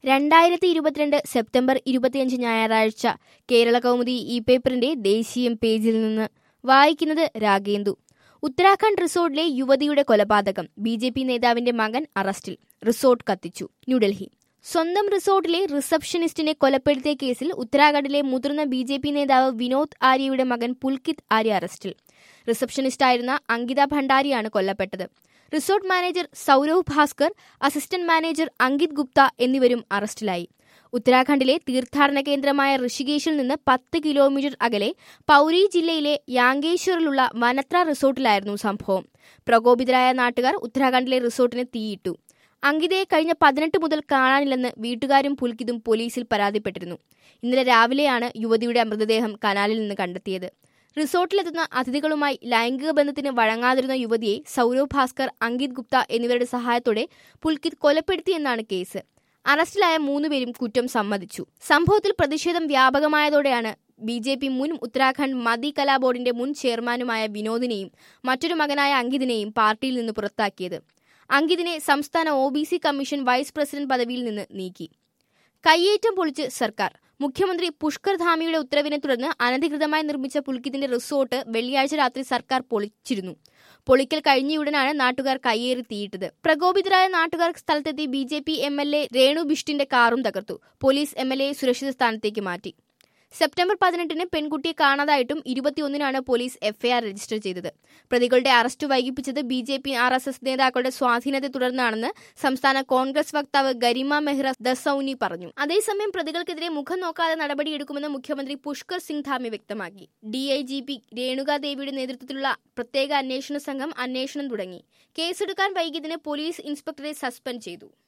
രണ്ടായിരത്തി ഇരുപത്തിരണ്ട് സെപ്റ്റംബർ ഇരുപത്തിയഞ്ച് ഞായറാഴ്ച കേരള കൗമുദി ഈ പേപ്പറിന്റെ ദേശീയം പേജിൽ നിന്ന് വായിക്കുന്നത് രാഗേന്ദു ഉത്തരാഖണ്ഡ് റിസോർട്ടിലെ യുവതിയുടെ കൊലപാതകം ബി ജെ പി നേതാവിന്റെ മകൻ അറസ്റ്റിൽ റിസോർട്ട് കത്തിച്ചു ന്യൂഡൽഹി സ്വന്തം റിസോർട്ടിലെ റിസപ്ഷനിസ്റ്റിനെ കൊലപ്പെടുത്തിയ കേസിൽ ഉത്തരാഖണ്ഡിലെ മുതിർന്ന ബി ജെ പി നേതാവ് വിനോദ് ആര്യയുടെ മകൻ പുൽകിത് ആര്യ അറസ്റ്റിൽ റിസപ്ഷനിസ്റ്റായിരുന്ന അങ്കിത ഭണ്ഡാരിയാണ് കൊല്ലപ്പെട്ടത് resort manager Saurav Bhaskar assistant manager Ankit Gupta എന്നിവരും അറസ്റ്റിലായി ഉത്തരാഖണ്ഡിലെ തീർത്ഥാടന കേന്ദ്രമായ ഋഷികേശിൽ നിന്ന് പത്ത് കിലോമീറ്റർ അകലെ പൌരി ജില്ലയിലെ യാങ്കേശ്വറിലുള്ള വനത്ര റിസോർട്ടിലായിരുന്നു സംഭവം പ്രകോപിതരായ നാട്ടുകാർ ഉത്തരാഖണ്ഡിലെ റിസോർട്ടിന് തീയിട്ടു അങ്കിതയെ കഴിഞ്ഞ പതിനെട്ട് മുതൽ കാണാനില്ലെന്ന് വീട്ടുകാരും പുൽക്കിതും പോലീസിൽ പരാതിപ്പെട്ടിരുന്നു ഇന്നലെ രാവിലെയാണ് യുവതിയുടെ മൃതദേഹം കനാലിൽ നിന്ന് കണ്ടെത്തിയത് റിസോർട്ടിലെത്തുന്ന അതിഥികളുമായി ലൈംഗിക ബന്ധത്തിന് വഴങ്ങാതിരുന്ന യുവതിയെ സൗരവ് ഭാസ്കർ അങ്കിത് ഗുപ്ത എന്നിവരുടെ സഹായത്തോടെ പുൽക്കിത് കൊലപ്പെടുത്തിയെന്നാണ് കേസ് അറസ്റ്റിലായ മൂന്നുപേരും കുറ്റം സമ്മതിച്ചു സംഭവത്തിൽ പ്രതിഷേധം വ്യാപകമായതോടെയാണ് ബി ജെ പി മുൻ ഉത്തരാഖണ്ഡ് മതി കലാ ബോർഡിന്റെ മുൻ ചെയർമാനുമായ വിനോദിനെയും മറ്റൊരു മകനായ അങ്കിതിനെയും പാർട്ടിയിൽ നിന്ന് പുറത്താക്കിയത് അങ്കിതിനെ സംസ്ഥാന O B C commission vice president പദവിയിൽ നിന്ന് നീക്കി കയ്യേറ്റം പൊളിച്ച് സർക്കാർ മുഖ്യമന്ത്രി പുഷ്കർ ധാമിയുടെ ഉത്തരവിനെ തുടർന്ന് അനധികൃതമായി നിർമ്മിച്ച പുൽക്കിത്തിന്റെ റിസോർട്ട് വെള്ളിയാഴ്ച രാത്രി സർക്കാർ പൊളിച്ചിരുന്നു പൊളിക്കൽ കഴിഞ്ഞയുടനാണ് നാട്ടുകാർ കയ്യേറി തീയിട്ടത് പ്രകോപിതരായ നാട്ടുകാർ സ്ഥലത്തെത്തി B J P M L A Renu ബിഷ്ടിന്റെ കാറും തകർത്തു പോലീസ് എം എൽ എ സുരക്ഷിത സ്ഥാനത്തേക്ക് മാറ്റി സെപ്റ്റംബർ പതിനെട്ടിന് പെൺകുട്ടിയെ കാണാതായിട്ടും ഇരുപത്തിയൊന്നിനാണ് പോലീസ് എഫ്ഐആർ രജിസ്റ്റർ ചെയ്തത് പ്രതികളുടെ അറസ്റ്റ് വൈകിപ്പിച്ചത് B J P R S S നേതാക്കളുടെ സ്വാധീനത്തെ തുടർന്നാണെന്ന് സംസ്ഥാന കോൺഗ്രസ് വക്താവ് ഗരിമ മെഹ്റ ദസൌനി പറഞ്ഞു അതേസമയം പ്രതികൾക്കെതിരെ മുഖം നോക്കാതെ നടപടിയെടുക്കുമെന്ന് മുഖ്യമന്ത്രി പുഷ്കർ സിംഗ് ധാമി വ്യക്തമാക്കി ഡിഐജിപി രേണുകാദേവിയുടെ നേതൃത്വത്തിലുള്ള പ്രത്യേക അന്വേഷണ സംഘം അന്വേഷണം തുടങ്ങി കേസെടുക്കാൻ വൈകിയതിന് പോലീസ് ഇൻസ്പെക്ടറെ സസ്പെൻഡ് ചെയ്തു